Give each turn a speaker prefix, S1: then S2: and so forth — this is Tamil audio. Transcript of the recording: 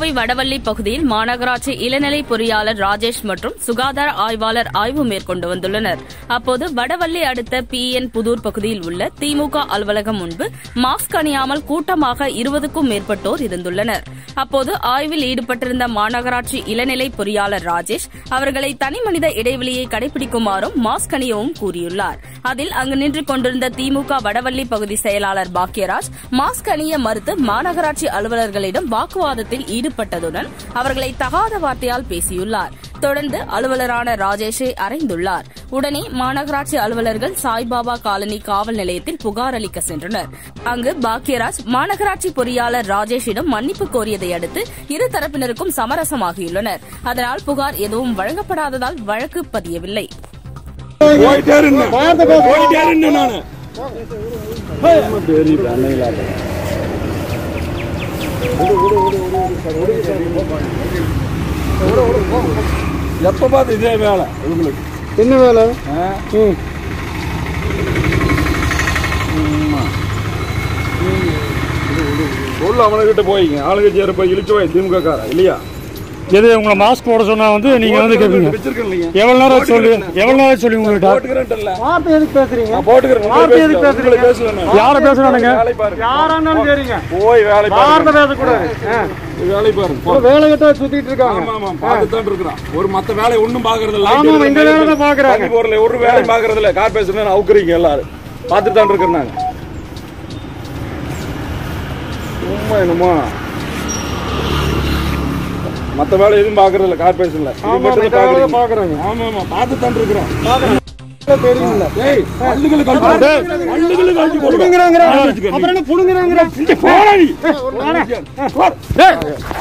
S1: கோவை வடவள்ளி பகுதியில் மாநகராட்சி இளநிலை பொறியாளர் ராஜேஷ் மற்றும் சுகாதார ஆய்வாளர் ஆய்வு மேற்கொண்டு வந்துள்ளனர் அப்போது வடவள்ளி அடுத்த பி என் புதூர் பகுதியில் உள்ள திமுக அலுவலகம் முன்பு மாஸ்க் அணியாமல் கூட்டமாக இருபதுக்கும் மேற்பட்டோர் இருந்துள்ளனர் அப்போது ஆய்வில் ஈடுபட்டிருந்த மாநகராட்சி இளநிலை பொறியாளர் ராஜேஷ் அவர்களை தனிமனித இடைவெளியை கடைபிடிக்குமாறும் மாஸ்க் அணியவும் கூறியுள்ளார் அதில் அங்கு நின்று கொண்டிருந்த திமுக வடவள்ளி பகுதி செயலாளர் பாக்யராஜ் மாஸ்க் அணிய மறுத்து மாநகராட்சி அலுவலர்களிடம் வாக்குவாதத்தில் ஈடுபட்டதுடன் அவர்களை தகாத வார்த்தையால் பேசியுள்ளார் தொடர்ந்து அலுவலரான ராஜேஷை அறைந்துள்ளார் உடனே மாநகராட்சி அலுவலர்கள் சாய்பாபா காலனி காவல் நிலையத்தில் புகார் அளிக்க சென்றனர் அங்கு பாக்யராஜ் மாநகராட்சி பொறியாளர் ராஜேஷிடம் மன்னிப்பு கோரியதை அடுத்து இரு தரப்பினருக்கும் சமரசமாகியுள்ளனர் அதனால் புகார் எதுவும் வழங்கப்படாததால் வழக்கு பதியவில்லை
S2: போயிட்டே இருந்தேன் போயிட்டே இருந்தேன் நானு எப்ப பார்த்து இதே வேலை இவங்களுக்கு
S3: என்ன வேலை
S2: ஆ?
S3: ம்
S2: சொல்லு அவனுக்கிட்ட போய்ங்க ஆளுங்கட்சி இருப்ப இழுச்சு போய் திமுக கார இல்லையா
S3: எது உங்களை மாஸ்க் போட சொன்னா வந்து நீங்க வந்து கேட்பீங்க
S2: வச்சிருக்கேன் இல்லைங்க
S3: எவ்வளவு நேரம் சொல்லி எவ்வளவு நேரம் சொல்லி உங்ககிட்ட
S2: போட்டுக்கிறேன்ட்டல்ல
S3: வார்த்தை எதுக்கு பேசுறீங்க
S2: நான் போட்டுக்கிறேன்
S3: வார்த்தை எதுக்கு
S2: உங்களை
S3: பேசுறீங்க
S2: பேசல நான்.
S3: யார பேசுறானுங்க
S2: வேலை பாருங்க
S3: யாரா இருந்தாலும் சரிங்க
S2: போய் வேலை
S3: வார்த்தை
S2: பாருங்க
S3: பேசக்கூடாது
S2: வேலை பாருங்க போ.
S3: வேலை கிட்ட சுத்திட்டு இருக்காங்க
S2: ஆமா ஆமா பார்த்துட்டு தான் இருக்கிறான் ஒரு மத்த வேலை ஒண்ணும் பாக்குறது இல்ல
S3: ஆமா, ஆமா, இந்த வேலை தான் பாக்குறாங்க.
S2: தண்ணி போறல ஒரு வேலை பாக்குறது இல்ல கார்பரேஷன் அவுக்குறீங்க எல்லாரும் பார்த்துட்டு தான் இருக்கிறோம் நாங்க சும்மா என்னமோ மத்த வேலை எதுவும் பாக்குறது இல்ல கார்பரேஷன்ல இது
S3: ஆமா,
S2: மட்டும்
S3: இந்த
S2: தான்
S3: வேலை
S2: பாக்குறீங்க.
S3: பாக்குறாங்க.
S2: ஆமா ஆமா பார்த்துட்டு தான் இருக்கிறோம்
S3: தெரியல
S2: டேய் பல்லுகளை கழட்டி
S3: டேய்.
S2: பல்லுகளை கழட்டி போடுங்க
S3: புடுங்குறாங்க
S2: ஆ, வச்சுக்க நீ.
S3: அப்புறம் என்ன புடுங்குறாங்க
S2: இங்க போடா நீ.
S3: வாடா.
S2: போ.
S3: டேய்